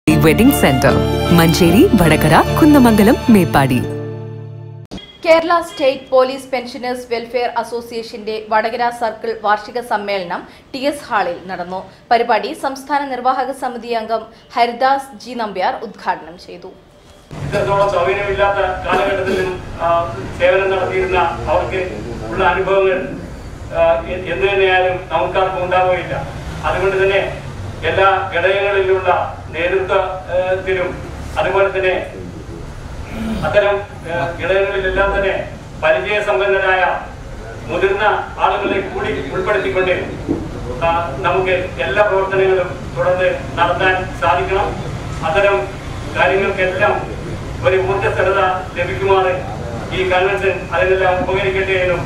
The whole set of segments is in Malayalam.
Wedding centre Manjeri Vadakara Kunnamangalam Meppadi Kerala state police pensioners welfare അസോസിയേഷന്റെ വടകര സർക്കിൾ വാർഷിക സമ്മേളനം ടി എസ് ഹാളിൽ നടന്നു പരിപാടി സംസ്ഥാന നിർവാഹക സമിതി അംഗം ഹരിദാസ് ജി നമ്പ്യാർ ഉദ്ഘാടനം ചെയ്തു ഇത്രത്തോളം സൗകര്യമില്ലാത്ത കാലഘട്ടത്തിലും ആ, സേവനം നടത്തിയിരുന്ന അവർക്ക് ഉള്ള അനുഭവങ്ങൾ ആ, എ- എന്ത് തന്നെയായാലും നമുക്കാർക്കും ഉണ്ടാവുകയില്ല അതുകൊണ്ട് തന്നെ എല്ലാ ഘടകങ്ങളിലുള്ള നേതൃത്വത്തിലും അതുപോലെ തന്നെ അത്തരം ആ, ഘടകങ്ങളിലെല്ലാം തന്നെ പരിചയസമ്പന്നരായ മുതിർന്ന ആളുകളെ കൂടി ഉൾപ്പെടുത്തിക്കൊണ്ട് ആ, നമുക്ക് എല്ലാ പ്രവർത്തനങ്ങളും തുടർന്ന് നടത്താൻ സാധിക്കണം അത്തരം കാര്യങ്ങൾക്കെല്ലാം ഒരു ഊർജ്ജസ്വലത ലഭിക്കുമാറ് ഈ കൺവെൻഷൻ അതിനെല്ലാം ഉപകരിക്കട്ടെ എന്നും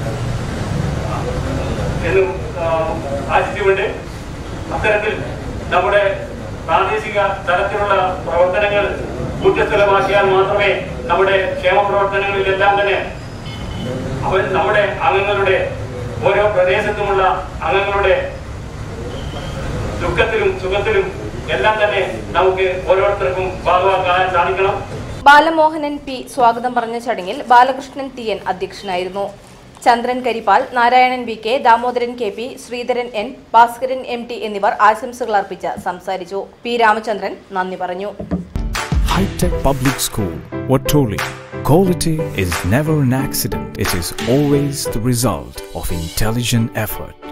എന്നും ആ, ആശിച്ചുകൊണ്ട് അത്തരത്തിൽ നമ്മുടെ പ്രാദേശിക തലത്തിലുള്ള പ്രവർത്തനങ്ങൾ ഊർജ്ജസ്വലമാക്കിയാൽ മാത്രമേ നമ്മുടെ ക്ഷേമ പ്രവർത്തനങ്ങളിലെല്ലാം തന്നെ അവർ നമ്മുടെ അംഗങ്ങളുടെ ഓരോ പ്രദേശത്തുമുള്ള അംഗങ്ങളുടെ ദുഃഖത്തിലും സുഖത്തിലും എല്ലാം തന്നെ നമുക്ക് ഓരോരുത്തർക്കും ഭാഗമാക്കാൻ സാധിക്കണം ബാലമോഹനൻ പി സ്വാഗതം പറഞ്ഞ ചടങ്ങിൽ ബാലകൃഷ്ണൻ ടി എൻ അധ്യക്ഷനായിരുന്നു Chandran Karippal Narayanan V K Damodaran K P Sreedharan N Bhaskaran M T എന്നിവർ ആശംസകൾ അർപ്പിച്ച് സംസാരിച്ചു പി രാമചന്ദ്രൻ നന്ദി പറഞ്ഞു High-Tech Public School, Watoli. Quality is never an accident. It is always the result of intelligent effort.